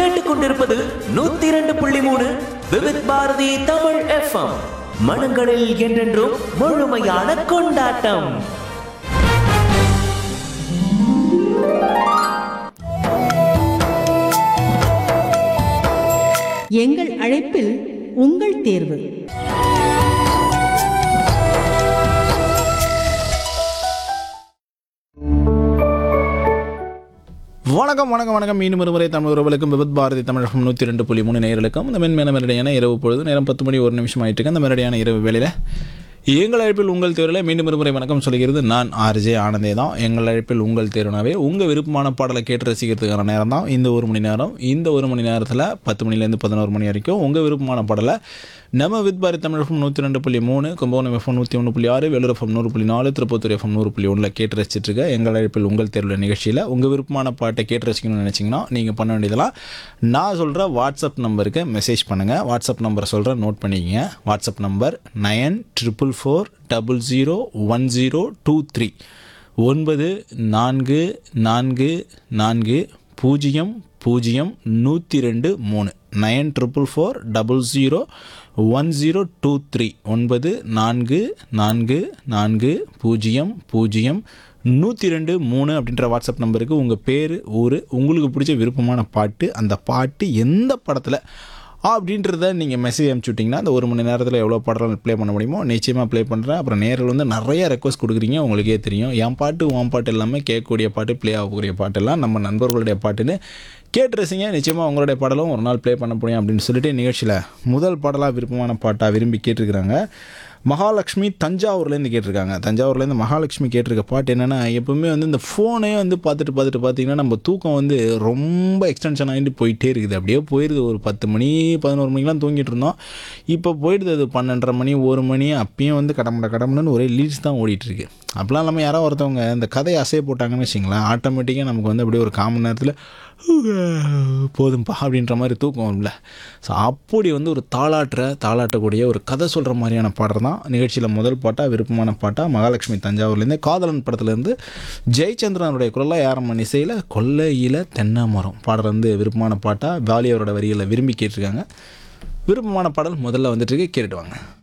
கேட்டுக்கொண்டிருப்பது நூத்தி இரண்டு புள்ளி மூணு விவித் பாரதி தமிழ் எஃப்எம் மனங்களில் என்றென்றும் முழுமையான கொண்டாட்டம் எங்கள் அழைப்பில் உங்கள் தேர்வு வணக்கம் வணக்கம் வணக்கம் மீண்டும் ஒருமுறை தமிழ் உறவுகளுக்கும் விபத் பாரதி தமிழகம் நூற்றி ரெண்டு புள்ளி மூணு நேர்களுக்கும் இந்த மென்மேன மெரடியான இரவு பொழுது நேரம் பத்து மணி ஒரு நிமிஷம் ஆயிட்டு இருக்கு அந்த மெரடியான இரவு வேளையில் எங்கள் அழைப்பில் உங்கள் தேர்வில் மீண்டும் ஒருமுறை வணக்கம் சொல்கிறது நான் ஆர்ஜே ஆனந்தே தான் எங்கள் அழைப்பில் உங்கள் தேர்வுனாவே உங்கள் விருப்பமான பாடலை கேட்டு ரசிக்கிறதுக்கான நேரம் தான் இந்த ஒரு மணி நேரம் இந்த ஒரு மணி நேரத்தில் பத்து மணிலேருந்து பதினோரு மணி வரைக்கும் உங்கள் விருப்பமான பாடலை நம்ம வித் பாரதி தமிழ் எஃப்எம் நூற்றி ரெண்டு புள்ளி மூணு கும்பகோணம் எஃப்எம் நூற்றி ஒன்று புள்ளி ஆறு வேலூர் எஃப்எம் நூறு புள்ளி நாலு திருப்பத்தூர் எஃப்எம் நூறு புள்ளி ஒன்றில் கேட்டு ரசிச்சிட்டு இருக்க எங்கள் அழைப்பில் உங்கள் தேர்வில் நிகழ்ச்சியில் உங்கள் விருப்பமான பாட்டை கேட்டு ரசிக்கணும்னு நினச்சிங்கன்னா நீங்கள் பண்ண வேண்டியதெல்லாம் நான் சொல்கிற வாட்ஸ்அப் நம்பருக்கு மெசேஜ் பண்ணுங்கள் வாட்ஸ்அப் நம்பரை சொல்கிறேன் நோட் பண்ணிக்கங்க WhatsApp number nine triple four double zero one zero two three ஒன்பது நான்கு நான்கு நான்கு பூஜ்ஜியம் பூஜ்ஜியம் நூற்றி ரெண்டு மூணு nine triple four double zero one zero two three ஒன்பது நான்கு நான்கு நான்கு பூஜ்ஜியம் பூஜ்ஜியம் நூற்றி ரெண்டு மூணு அப்படின்ற வாட்ஸ்அப் நம்பருக்கு உங்கள் பேர் ஊர் உங்களுக்கு பிடிச்ச விருப்பமான பாட்டு அந்த பாட்டு எந்த படத்தில் அப்படின்றத நீங்கள் மெசேஜ் அனுப்பிச்சி விட்டிங்கன்னா அந்த ஒரு மணி நேரத்தில் எவ்வளோ படம் ப்ளே பண்ண முடியுமோ நிச்சயமாக ப்ளே பண்ணுறேன் அப்புறம் நேரில் வந்து நிறைய ரெக்வஸ்ட் கொடுக்குறீங்க உங்களுக்கே தெரியும் என் பாட்டு உன் பாட்டு எல்லாமே கேட்கக்கூடிய பாட்டு ப்ளே ஆகக்கூடிய பாட்டெல்லாம் நம்ம நண்பர்களுடைய பாட்டுன்னு கேட்டு ரசிங்க நிச்சயமாக உங்களுடைய பாடலும் ஒரு நாள் ப்ளே பண்ண முடியும் அப்படின்னு சொல்லிட்டு நிகழ்ச்சியில் முதல் பாடலாக விருப்பமான பாட்டாக விரும்பி கேட்டிருக்கிறாங்க மகாலட்சுமி தஞ்சாவூர்லேருந்து கேட்டிருக்காங்க தஞ்சாவூர்லேருந்து மகாலட்சுமி கேட்டிருக்க பாட்டு என்னென்னா எப்பவுமே வந்து இந்த ஃபோனே வந்து பார்த்துட்டு பார்த்துட்டு பார்த்தீங்கன்னா நம்ம தூக்கம் வந்து ரொம்ப எக்ஸ்டென்ஷன் ஆகிட்டு போயிட்டே இருக்குது அப்படியே போயிடுது ஒரு பத்து மணி பதினோரு மணிக்கெலாம் தூங்கிட்டு இருந்தோம் இப்போ போயிடுது அது பன்னெண்டரை மணி ஒரு மணி அப்பயும் வந்து கடமுட கடமுடன்னு ஒரே லீட்ஸ் தான் ஓடிட்டுருக்கு அப்போலாம் இல்லாமல் யாரோ ஒருத்தவங்க இந்த கதையை அசைய போட்டாங்கன்னு வச்சிங்களேன் ஆட்டோமேட்டிக்காக நமக்கு வந்து அப்படியே ஒரு கால் மணி நேரத்தில் போதும்பா அப்படின்ற மாதிரி தூக்கம் வரும்ல ஸோ அப்படி வந்து ஒரு தாளாட்டுற தாளாட்டக்கூடிய ஒரு கதை சொல்கிற மாதிரியான பாடல் தான் நிகழ்ச்சியில் முதல் பாட்டாக விருப்பமான பாட்டாக மகாலட்சுமி தஞ்சாவூர்லேருந்து காதலன் படத்துலேருந்து ஜெயச்சந்திரனுடைய குரலாக யாரம்மன் இசையில் கொல்லையில் தென்னை மரம் பாடல் வந்து விருப்பமான பாட்டாக பாலி அவரோட வரிகளை விரும்பி கேட்டிருக்காங்க விருப்பமான பாடல் முதல்ல வந்துட்டு இருக்கு கேட்டுட்டு வாங்க